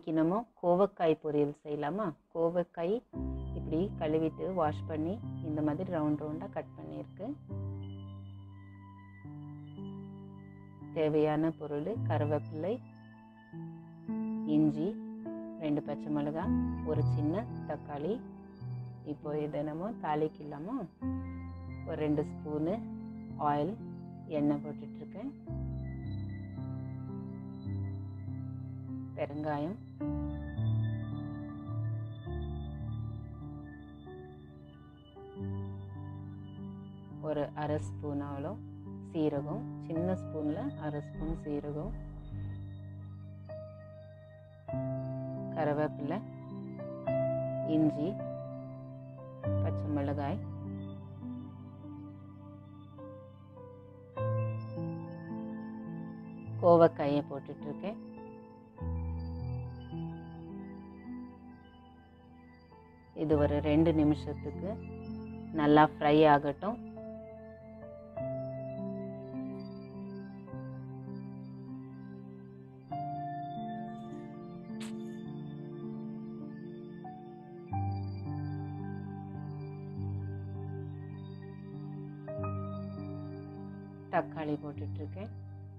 இன்னைக்கு நம்ம கோவக்காய் பொரியல் செய்யலாமா கோவக்காய் இப்படி கழுவிட்டு வாஷ் பண்ணி இந்த மாதிரி ரவுண்ட் ரவுண்டாக கட் பண்ணியிருக்கு தேவையான பொருள் கருவேப்பிலை இஞ்சி ரெண்டு பச்சை மிளகாய் ஒரு சின்ன தக்காளி இப்போ இதை நம்ம தாளிக்கலாமா ஒரு ரெண்டு ஸ்பூனு ஆயில் எண்ணெய் போட்டுட்ருக்கேன் பெருங்காயம் ஒரு அரை ஸ்பூன் அவ்வளோ சீரகம் சின்ன ஸ்பூனில் அரை ஸ்பூன் சீரகம் கருவேப்பிலை இஞ்சி பச்சை மிளகாய் கோவக்காயை போட்டுட்ருக்கேன் இது ஒரு ரெண்டு நிமிஷத்துக்கு நல்லா ஃப்ரை ஆகட்டும் தக்காளி போட்டுட்ருக்கேன்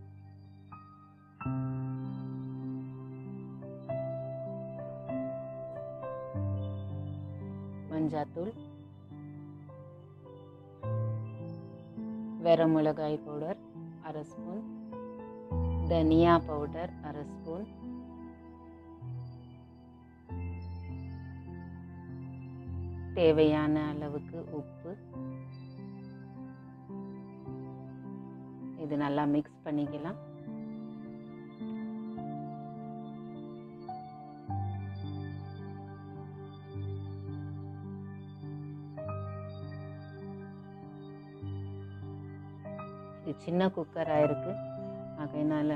மஞ்சாத்தூள் வெர மிளகாய் பவுடர் அரை ஸ்பூன் தனியா பவுடர் அரை ஸ்பூன் தேவையான அளவுக்கு உப்பு இது நல்லா மிக்ஸ் பண்ணிக்கலாம் இது சின்ன குக்கராக இருக்கு அதனால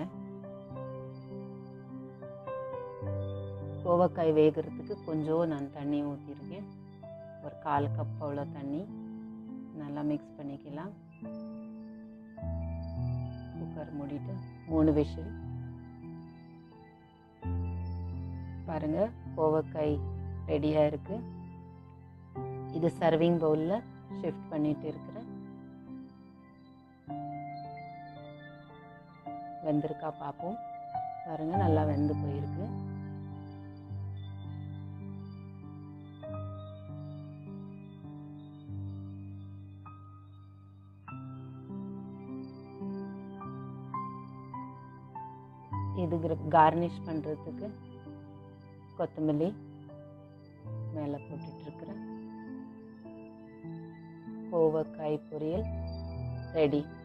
கோவக்காய் வேகிறதுக்கு கொஞ்சம் நான் தண்ணி ஊற்றிருக்கேன் ஒரு கால் கப் அவ்வளோ தண்ணி நல்லா மிக்ஸ் பண்ணிக்கலாம் குக்கர் மூடிட்டு மூணு விசில் பாருங்க கோவக்காய் ரெடியாக இருக்கு இது சர்விங் பவுலில் ஷிஃப்ட் பண்ணிட்டு இருக்கிறேன் வெந்திருக்கா பார்ப்போம் பாருங்க நல்லா வெந்து போயிருக்கு இது கார்னிஷ் பண்ணுறதுக்கு கொத்தமல்லி மேலே போட்டுட்ருக்குறேன் கோவக்காய் பொரியல் ரெடி